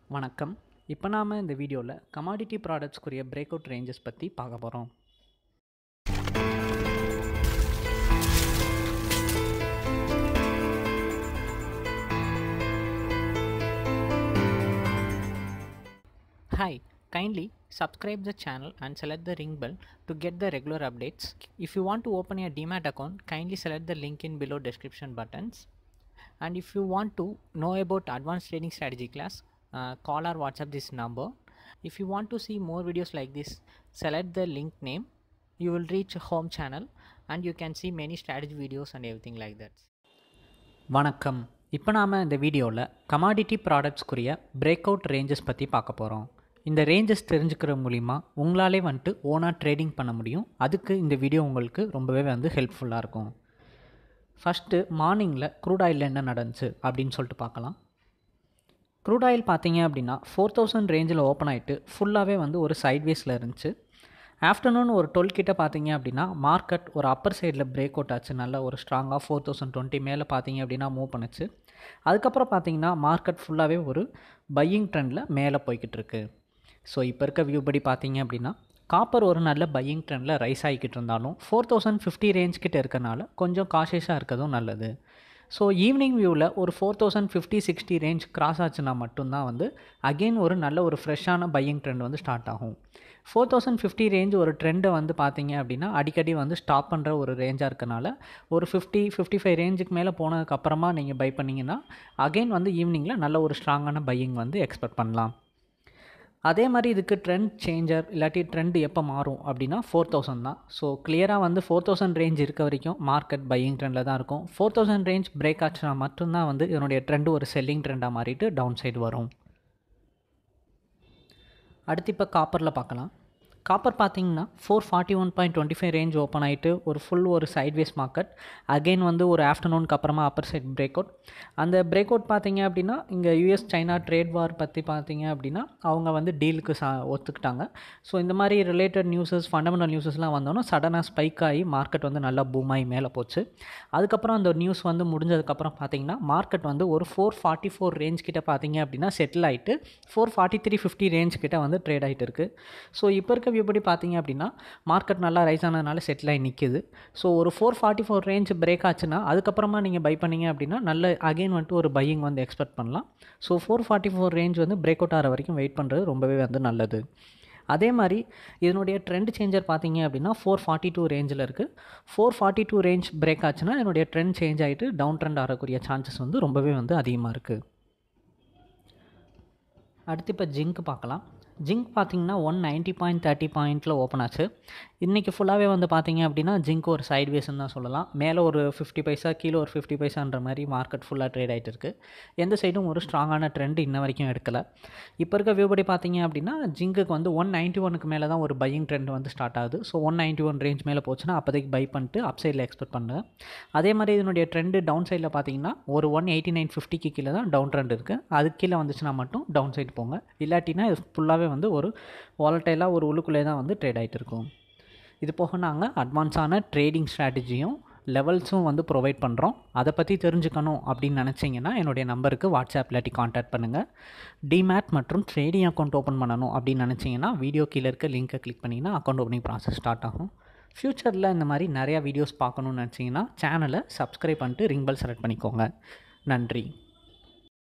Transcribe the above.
வணக்கம் இப்போ நாம் இந்த வீடியோவில் கமாடிட்டி ப்ராடக்ட்ஸ்க்குரிய பிரேக் அவுட் ரேஞ்சஸ் பற்றி பார்க்க போகிறோம் Hi, kindly subscribe the channel and select the ring bell to get the regular updates. If you want to open a Demat account, kindly select the link in below description buttons. And if you want to know about advanced trading strategy class, uh, call or WhatsApp this number. If you want to see more videos like this, select the link name. You will reach a home channel and you can see many strategy videos and everything like that. வணக்கம் இப்போ நாம் இந்த வீடியோவில் commodity ப்ராடக்ட்ஸ்க்குரிய break out ranges பற்றி பார்க்க போகிறோம் இந்த ரேஞ்சஸ் தெரிஞ்சுக்கிற மூலிமா உங்களாலே வந்துட்டு ஓனாக ட்ரேடிங் பண்ண முடியும் அதுக்கு இந்த வீடியோ உங்களுக்கு ரொம்பவே வந்து ஹெல்ப்ஃபுல்லாக இருக்கும் ஃபஸ்ட்டு மார்னிங்கில் க்ரூட் ஆயிலில் என்ன நடந்துச்சு அப்படின்னு சொல்லிட்டு பார்க்கலாம் க்ரூட் ஆயில் பார்த்தீங்க அப்படின்னா ஃபோர் தௌசண்ட் ரேஞ்சில் ஓப்பன் ஆகிட்டு ஃபுல்லாகவே வந்து ஒரு சைட்வேஸில் இருந்துச்சு ஆஃப்டர்நூன் ஒரு டுவெல் கிட்ட பார்த்தீங்க அப்படின்னா மார்க்கெட் ஒரு அப்பர் சைடில் பிரேக் அவுட் ஆச்சு நல்ல ஒரு ஸ்ட்ராங்காக ஃபோர் தௌசண்ட் டுவெண்ட்டி மேலே பார்த்தீங்க அப்படின்னா மூவ் பண்ணுச்சு அதுக்கப்புறம் பார்த்தீங்கன்னா மார்க்கெட் ஃபுல்லாகவே ஒரு பையிங் ட்ரெண்டில் மேலே போய்கிட்டு இருக்கு ஸோ இப்போ இருக்க வியூ படி பார்த்தீங்க அப்படின்னா காப்பர் ஒரு நல்ல பையிங் ட்ரெண்டில் ரைஸ் ஆகிக்கிட்டு இருந்தாலும் ஃபோர் தௌசண்ட் ஃபிஃப்டி ரேஞ்ச் கிட்ட இருக்கனால கொஞ்சம் காஷியஸாக இருக்கிறதும் நல்லது ஸோ ஈவினிங் வியூவில் ஒரு four thousand fifty sixty range cross ஆச்சுன்னா மட்டும்தான் வந்து அகெயின் ஒரு நல்ல ஒரு ஃப்ரெஷ்ஷான பையிங் ட்ரெண்ட் வந்து ஸ்டார்ட் ஆகும் ஃபோர் தௌசண்ட் ஃபிஃப்டி ரேஞ்ச் ஒரு ட்ரெண்டை வந்து பார்த்தீங்க அப்படின்னா அடிக்கடி வந்து ஸ்டாப் பண்ணுற ஒரு ரேஞ்சாக இருக்கனால ஒரு ஃபிஃப்டி ஃபிஃப்டி ஃபைவ் ரேஞ்சுக்கு மேலே போனதுக்கப்புறமா நீங்கள் பை பண்ணிங்கன்னா அகெயின் வந்து ஈவினிங்கில் நல்ல ஒரு ஸ்ட்ராங்கான பையிங் வந்து எக்ஸ்பெக்ட் பண்ணலாம் அதே மாதிரி இதுக்கு ட்ரெண்ட் சேஞ்சர் இல்லாட்டி ட்ரெண்ட் எப்போ மாறும் அப்படின்னா ஃபோர் தௌசண்ட் தான் ஸோ கிளியராக வந்து ஃபோர் தௌசண்ட் ரேஞ்ச் இருக்க வரைக்கும் மார்க்கெட் பையிங் ட்ரெண்டில் தான் இருக்கும் ஃபோர் தௌசண்ட் ரேஞ்ச் பிரேக் ஆச்சுன்னா மட்டும்தான் வந்து இதனுடைய ட்ரெண்டு ஒரு செல்லிங் ட்ரெண்டாக மாறிட்டு டவுன் சைடு வரும் அடுத்து இப்போ காப்பரில் பார்க்கலாம் காப்பர் பார்த்தீங்கன்னா four forty one point twenty five range open ஆகிட்டு ஒரு ஃபுல் ஒரு சைட்வேஸ் மார்க்கெட் அகெயின் வந்து ஒரு ஆஃப்டர்நூனுக்கு அப்புறமா அப்பர் சைட் பிரேக் அவுட் அந்த பிரேக் அவுட் பார்த்தீங்க அப்படின்னா இங்கே யூஎஸ் சைனா ட்ரேட் வார் பற்றி பார்த்தீங்க அப்படின்னா அவங்க வந்து டீலுக்கு சா ஒத்துக்கிட்டாங்க ஸோ இந்த மாதிரி ரிலேட்டட் நியூஸஸ் ஃபண்டமெண்டல் நியூஸஸ்லாம் வந்தோன்னா சடனாக ஸ்பைக் ஆகி மார்க்கெட் வந்து நல்லா பூம் ஆகி மேலே போச்சு அதுக்கப்புறம் அந்த நியூஸ் வந்து முடிஞ்சதுக்கப்புறம் பார்த்தீங்கன்னா மார்க்கெட் வந்து ஒரு ஃபோர் ஃபார்ட்டி ஃபோர் ரேஞ்ச் கிட்ட பார்த்தீங்க அப்படின்னா செட்டில் ஆகிட்டு four forty three fifty range கிட்ட வந்து ட்ரேட் ஆகிட்டு இருக்குது ஸோ இப்போ இருக்க வியூ படி பார்த்தீங்க அப்படின்னா மார்க்கெட் நல்லா ரைஸ் ஆனதுனால செட்டில் ஆகி நிற்கிது ஸோ ஒரு four forty four range break ஆச்சுன்னா அதுக்கப்புறமா நீங்கள் பை பண்ணீங்க அப்படின்னா நல்ல அகெயின் வந்துட்டு ஒரு பையிங் வந்து எக்ஸ்பெக்ட் பண்ணலாம் so four forty four range வந்து பிரேக் அவுட் ஆகிற வரைக்கும் வெயிட் பண்ணுறது ரொம்பவே வந்து நல்லது அதே மாதிரி இதனுடைய ட்ரெண்ட் சேஞ்சர் பார்த்தீங்க அப்படின்னா ஃபோர் ஃபார்ட்டி டூ ரேஞ்சில் இருக்குது four forty two range break ஆச்சுன்னா என்னுடைய ட்ரெண்ட் சேஞ்ச் ஆகிட்டு டவுன் ட்ரெண்ட் ஆகக்கூடிய சான்சஸ் வந்து ரொம்பவே வந்து அதிகமாக இருக்குது அடுத்து இப்போ ஜிங்க் பார்க்கலாம் ஜிங்க் பார்த்தீங்கன்னா ஒன் நைன்ட்டி பாயிண்ட் தேர்ட்டி பாயிண்ட்டில் ஓப்பன் ஆச்சு இன்றைக்கி ஃபுல்லாகவே வந்து பார்த்தீங்க அப்படின்னா ஜிங்க் ஒரு சைட் வேஸ்ன்னு தான் சொல்லலாம் மேலே ஒரு ஃபிஃப்டி பைசா கீழே ஒரு ஃபிஃப்டி பைசான்ற மாதிரி மார்க்கெட் ஃபுல்லாக ட்ரேட் ஆகிட்டு இருக்குது எந்த சைடும் ஒரு ஸ்ட்ராங்கான ட்ரெண்ட் இன்ன வரைக்கும் எடுக்கலை இப்போ இருக்க வியூ படி பார்த்தீங்க அப்படின்னா ஜிங்குக்கு வந்து ஒன் நைன்ட்டி ஒனுக்கு மேலே தான் ஒரு பையிங் ட்ரெண்ட் வந்து ஸ்டார்ட் ஆகுது so one ninety one range மேலே போச்சுன்னா அப்போதைக்கு பை பண்ணிட்டு அப் சைடில் எக்ஸ்பெக்ட் பண்ணுறேன் அதே மாதிரி இதனுடைய ட்ரெண்டு டவுன் சைடில் பார்த்தீங்கன்னா ஒரு ஒன் எயிட்டி நைன் ஃபிஃப்டிக்கு கீழே தான் டவுன் ட்ரெண்ட் இருக்குது அதுக்கு கீழே வந்துச்சுன்னா மட்டும் டவுன் சைடு போங்க இல்லாட்டினா இது ஃபுல்லாகவே வந்து ஒரு வாலட்டைலாக ஒரு உள்ளுக்குள்ளே தான் வந்து ட்ரேட் ஆகிட்டு இருக்கும் இது போக நாங்கள் அட்வான்ஸான ட்ரேடிங் ஸ்ட்ராட்டஜியும் லெவல்ஸும் வந்து ப்ரொவைட் பண்ணுறோம் அதை பற்றி தெரிஞ்சுக்கணும் அப்படின்னு நினச்சிங்கன்னா என்னுடைய நம்பருக்கு வாட்ஸ்அப் இல்லாட்டி காண்டாக்ட் பண்ணுங்கள் டிமேட் மற்றும் ட்ரேடிங் அக்கௌண்ட் ஓப்பன் பண்ணணும் அப்படின்னு நினச்சிங்கன்னா வீடியோ கீழே இருக்க லிங்க்கை கிளிக் பண்ணிங்கன்னா அக்கௌண்ட் ஓப்பனிங் ப்ராசஸ் ஸ்டார்ட் ஆகும் ஃப்யூச்சரில் இந்த மாதிரி நிறையா வீடியோஸ் பார்க்கணுன்னு நினச்சிங்கன்னா சேனலை சப்ஸ்கிரைப் பண்ணிட்டு ரிங் பெல் செலக்ட் பண்ணிக்கோங்க நன்றி